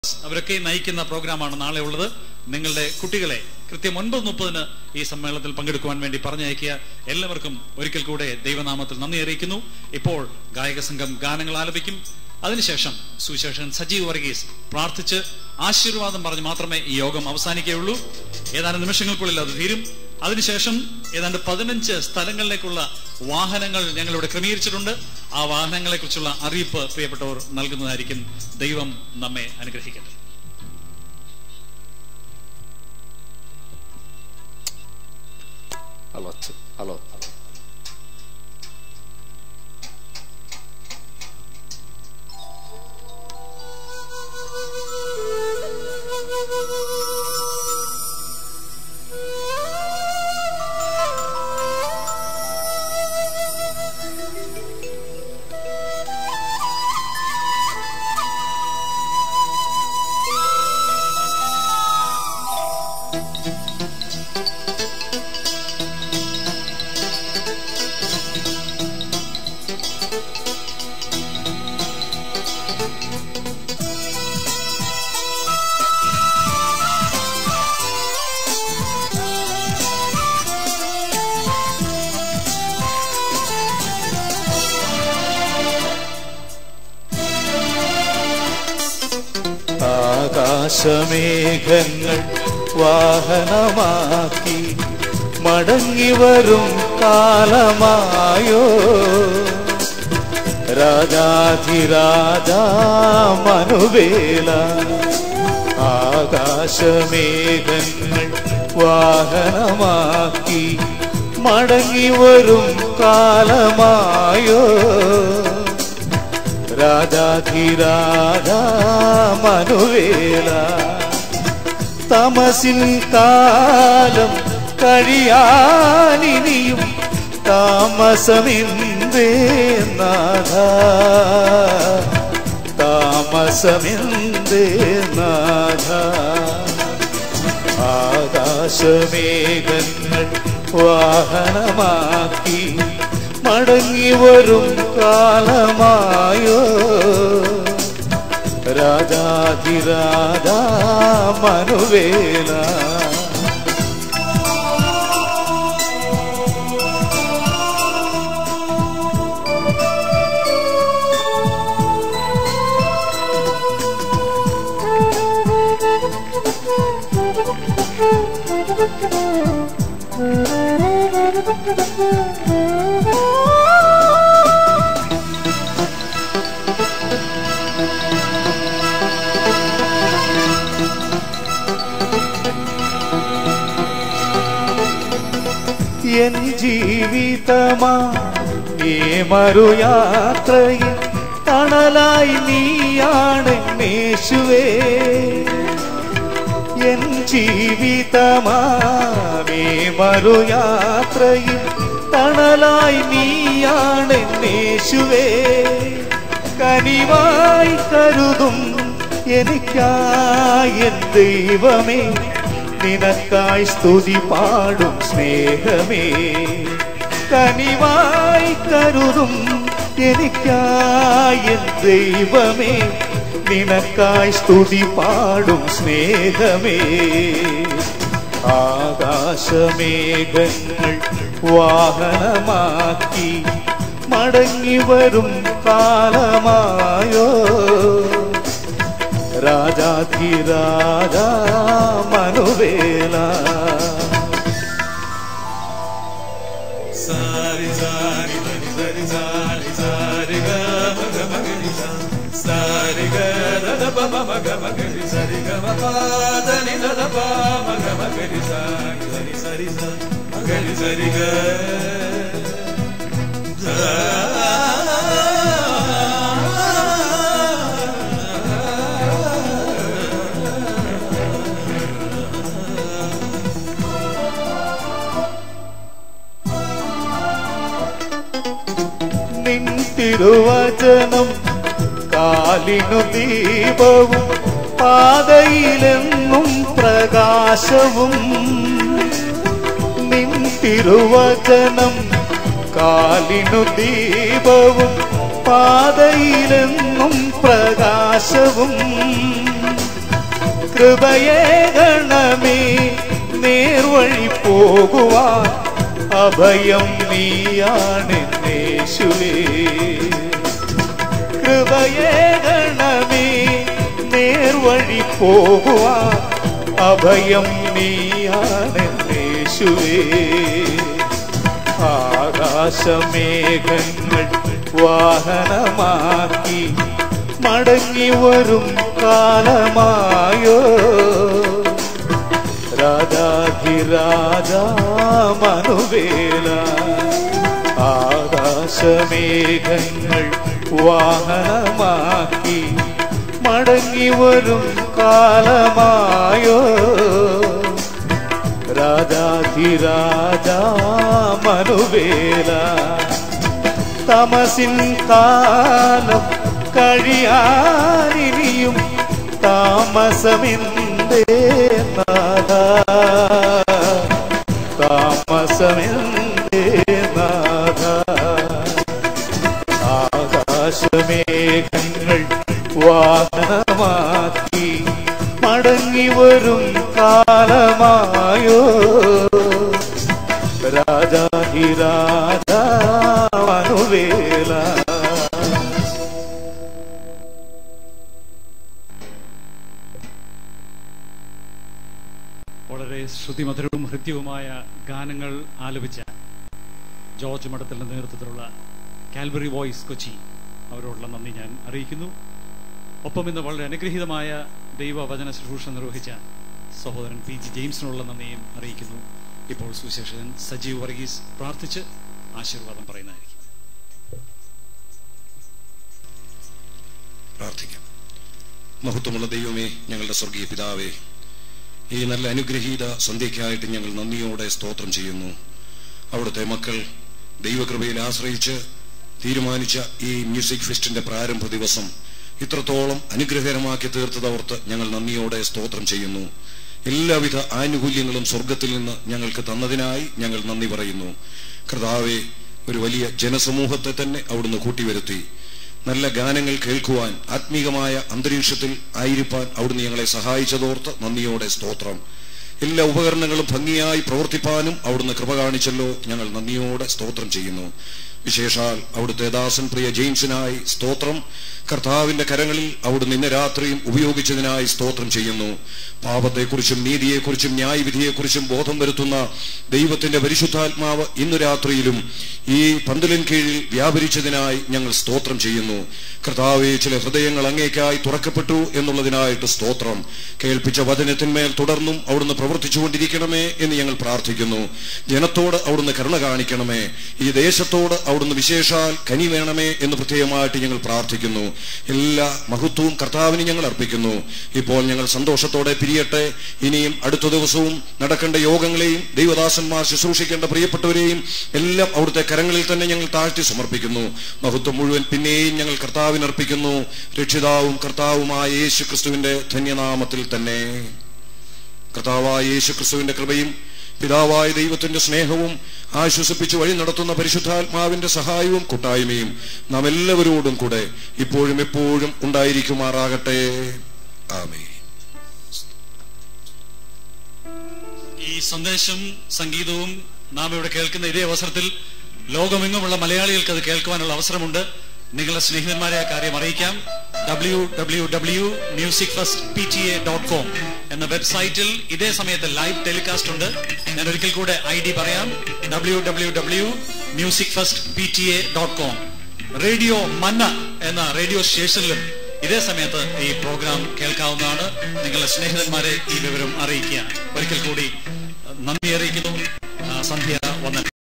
അവരൊക്കെ നയിക്കുന്ന പ്രോഗ്രാമാണ് നാളെ ഉള്ളത് നിങ്ങളുടെ കുട്ടികളെ കൃത്യം ഒൻപത് മുപ്പതിന് ഈ സമ്മേളനത്തിൽ പങ്കെടുക്കുവാൻ വേണ്ടി പറഞ്ഞയക്കിയ എല്ലാവർക്കും ഒരിക്കൽ കൂടെ ദൈവനാമത്തിൽ നന്ദി അറിയിക്കുന്നു ഇപ്പോൾ ഗായക സംഘം ഗാനങ്ങൾ ആലപിക്കും അതിനുശേഷം സുശേഷൻ സജീവ് വർഗീസ് പ്രാർത്ഥിച്ച് ആശീർവാദം പറഞ്ഞ് മാത്രമേ ഈ യോഗം അവസാനിക്കുകയുള്ളൂ ഏതാനും നിമിഷങ്ങൾക്കുള്ളിൽ അത് തീരും അതിനുശേഷം ഏതാണ്ട് പതിനഞ്ച് സ്ഥലങ്ങളിലേക്കുള്ള വാഹനങ്ങൾ ഞങ്ങൾ ഇവിടെ ക്രമീകരിച്ചിട്ടുണ്ട് ആ വാഹനങ്ങളെ കുറിച്ചുള്ള അറിയിപ്പ് പ്രിയപ്പെട്ടവർ നൽകുന്നതായിരിക്കും ദൈവം നമ്മെ അനുഗ്രഹിക്കട്ടെ a lot, a lot. ആകാശമേഘങ്ങൾ വാഹനമാക്കി മടങ്ങി വരും കാലമായോ രാജാധിരാജ മനുവേല ആകാശമേഘങ്ങൾ വാഹനമാക്കി മടങ്ങി വരും കാലമായോ രാജാധിരാജ മനുവേല തമസിൽ കാലം കഴിയാനിനിയും താമസമെന്തേ നാഥ താമസമെന്തേ നാഥ ആകാശമേഘങ്ങൾ വാഹനമാക്കി മടങ്ങി വരും കാലമായോ രാജാതിരാജ മനുവേല എൻ ജീവിതമാ ഈ മറുയാത്രയിൽ തണലായി നീയാണ് മേശുവേ എൻ ജീവിതമാമേ മറുയാത്രയിൽ തണലായി നീയാണ് മേശുവേ കനിവായി കരുതും എനിക്കായി എൻ ദൈവമേ നിനക്കായി സ്തുതി പാടും സ്നേഹമേ കനിവായി കരുതും എനിക്കായി എൻ ദൈവമേ നിനക്കായി സ്തുതി പാടും സ്നേഹമേ ആകാശമേഘങ്ങൾ വാഹനമാക്കി മടങ്ങി വരും കാലമായോ രാജാധിരാജ മനുവേല സാരി സാരി ധനി സരി സാരി സാരി ഗ മഗ മഗരി സ സാരി ഗ ദദ പ മ മഗ മഗരി സരി ഗ മ പ ധനി ദദ പ മഗ മഗരി സാരി ധനി സരി സ മഗരി സരി ഗ നിൻ തിരുവചനം കാലിനു ദീപവും പാതയിലെന്നും പ്രകാശവും നിൻ തിരുവചനം കാലിനു ദീപവും പാതയിലെന്നും പ്രകാശവും കൃപയേ ഗണമേ നേർവഴി പോകുവാൻ അഭയം നീയാണെന്നേശുവേ കൃപയേ ഗണമേ നേർവഴി പോകുവാൻ അഭയം നീയാണെന്നേശുവേ ആകാശമേഘങ്ങൾ വാഹനമാക്കി മടങ്ങി വരും കാലമായോ രാജാധിരാജ മനുവേല ആകാശമേഘങ്ങൾ വാഹനമാക്കി മടങ്ങി വരും കാലമായോ രാജാധിരാജ മനുവേല തമസിൻ കാലം കഴിയാനിനിയും താമസമെന്തേ നാഥ താമസമെന്തേ നാഥ ആകാശമേഘങ്ങൾ വാഹനമാക്കി മടങ്ങി വരും കാലമായോ രാജാധിരാജ മനുവേല വളരെ ശ്രുതിമധുരവും ഹൃദ്യവുമായ ഗാനങ്ങൾ ആലപിച്ച ജോർജ് മഠത്തിന്റെ നേതൃത്വത്തിലുള്ള കാൽവറി വോയിസ് കൊച്ചി അവരോടുള്ള നന്ദി ഞാൻ അറിയിക്കുന്നു ഒപ്പം ഇന്ന് വളരെ അനുഗ്രഹീതമായ ദൈവവചന ശുശ്രൂഷ നിർവഹിച്ച സഹോദരൻ പി ജി ജെയിംസിനുള്ള നന്ദിയും അറിയിക്കുന്നു ഇപ്പോൾ സുശേഷൻ സജീവ് വർഗീസ് പ്രാർത്ഥിച്ച് ആശീർവാദം പറയുന്നതായിരിക്കും പ്രാർത്ഥിക്കാം മഹത്വമുള്ള ദൈവമേ ഞങ്ങളുടെ സ്വർഗീയ പിതാവേ ഈ നല്ല അനുഗ്രഹീത സന്ധ്യയ്ക്കായിട്ട് ഞങ്ങൾ നന്ദിയോടെ സ്തോത്രം ചെയ്യുന്നു അവിടുത്തെ മക്കൾ ദൈവകൃപയിൽ ആശ്രയിച്ച് തീരുമാനിച്ച ഈ മ്യൂസിക് ഫെസ്റ്റിന്റെ പ്രാരംഭ ദിവസം ഇത്രത്തോളം അനുഗ്രഹകരമാക്കി തീർത്തതോർത്ത് ഞങ്ങൾ നന്ദിയോടെ സ്തോത്രം ചെയ്യുന്നു എല്ലാവിധ ആനുകൂല്യങ്ങളും സ്വർഗത്തിൽ നിന്ന് ഞങ്ങൾക്ക് തന്നതിനായി ഞങ്ങൾ നന്ദി പറയുന്നു കർത്താവെ ഒരു വലിയ ജനസമൂഹത്തെ തന്നെ അവിടുന്ന് കൂട്ടിവരുത്തി നല്ല ഗാനങ്ങൾ കേൾക്കുവാൻ ആത്മീകമായ അന്തരീക്ഷത്തിൽ ആയിരിക്കാൻ അവിടുന്ന് ഞങ്ങളെ സഹായിച്ചതോർത്ത് നന്ദിയോടെ സ്തോത്രം എല്ലാ ഉപകരണങ്ങളും ഭംഗിയായി പ്രവർത്തിപ്പാനും അവിടുന്ന് കൃപ കാണിച്ചല്ലോ ഞങ്ങൾ നന്ദിയോടെ സ്തോത്രം ചെയ്യുന്നു വിശേഷാൽ അവിടുത്തെ ദാസൻ പ്രിയ ജെയിംസിനായി സ്തോത്രം കർത്താവിന്റെ കരങ്ങളിൽ അവിടുന്ന് ഇന്ന് രാത്രിയും ഉപയോഗിച്ചതിനായി സ്തോത്രം ചെയ്യുന്നു പാപത്തെക്കുറിച്ചും നീതിയെക്കുറിച്ചും ന്യായവിധിയെക്കുറിച്ചും ബോധം വരുത്തുന്ന ദൈവത്തിന്റെ പരിശുദ്ധാത്മാവ് ഇന്നു രാത്രിയിലും ഈ പന്തലിൻ കീഴിൽ വ്യാപരിച്ചതിനായി ഞങ്ങൾ സ്തോത്രം ചെയ്യുന്നു കർത്താവെ ചില ഹൃദയങ്ങൾ അങ്ങേക്കായി തുറക്കപ്പെട്ടു എന്നുള്ളതിനായിട്ട് സ്തോത്രം കേൾപ്പിച്ച വചനത്തിന്മേൽ തുടർന്നും അവിടുന്ന് പ്രവർത്തിച്ചുകൊണ്ടിരിക്കണമേ എന്ന് ഞങ്ങൾ പ്രാർത്ഥിക്കുന്നു ജനത്തോട് അവിടുന്ന് കരുണ കാണിക്കണമേ ഈ ദേശത്തോട് അവിടുന്ന് വിശേഷാൽ കനി വേണമേ എന്ന് പ്രത്യേകമായിട്ട് ഞങ്ങൾ പ്രാർത്ഥിക്കുന്നു എല്ലാ മഹത്വവും കർത്താവിന് ഞങ്ങൾ അർപ്പിക്കുന്നു ഇപ്പോൾ ഞങ്ങൾ സന്തോഷത്തോടെ പിരിയട്ടെ ഇനിയും അടുത്ത ദിവസവും നടക്കേണ്ട യോഗങ്ങളെയും ദൈവദാസന്മാർ ശുശ്രൂഷിക്കേണ്ട പ്രിയപ്പെട്ടവരെയും എല്ലാം അവിടുത്തെ കരങ്ങളിൽ തന്നെ ഞങ്ങൾ താഴ്ത്തി സമർപ്പിക്കുന്നു മഹത്വം മുഴുവൻ പിന്നെയും ഞങ്ങൾ കർത്താവിന് അർപ്പിക്കുന്നു രക്ഷിതാവും കർത്താവുമായ യേശു ക്രിസ്തുവിന്റെ ധന്യനാമത്തിൽ തന്നെ കർത്താവായ യേശു ക്രിസ്തുവിന്റെ കൃപയും പിതാവായ ദൈവത്തിന്റെ സ്നേഹവും ആശ്വസിപ്പിച്ച് വഴി നടത്തുന്ന പരിശുദ്ധാത്മാവിന്റെ സഹായവും കൂട്ടായ്മയും നാം എല്ലാവരോടും കൂടെ ഇപ്പോഴും എപ്പോഴും ഉണ്ടായിരിക്കുമാറാകട്ടെ ആമേ ഈ സന്ദേശം സംഗീതവും നാം ഇവിടെ കേൾക്കുന്ന ഇതേ അവസരത്തിൽ ലോകമെങ്ങുമുള്ള മലയാളികൾക്ക് അത് കേൾക്കുവാനുള്ള അവസരമുണ്ട് നിങ്ങളുടെ സ്നേഹിതന്മാരെ ആ കാര്യം അറിയിക്കാം W W W music first P T A dot com എന്ന വെബ്സൈറ്റിൽ ഇതേ സമയത്ത് ലൈവ് ടെലികാസ്റ്റ് ഉണ്ട് ഞാൻ ഒരിക്കൽ കൂടെ ഐ ഡി പറയാം W W W music first P T A dot com radio Manna എന്ന റേഡിയോ സ്റ്റേഷനിലും ഇതേ സമയത്ത് ഈ പ്രോഗ്രാം കേൾക്കാവുന്നതാണ് നിങ്ങളുടെ സ്നേഹിതന്മാരെ ഈ വിവരം അറിയിക്കുക ഒരിക്കൽ കൂടി നന്ദി അറിയിക്കുന്നു ആ, സന്ധ്യ വന്ദനം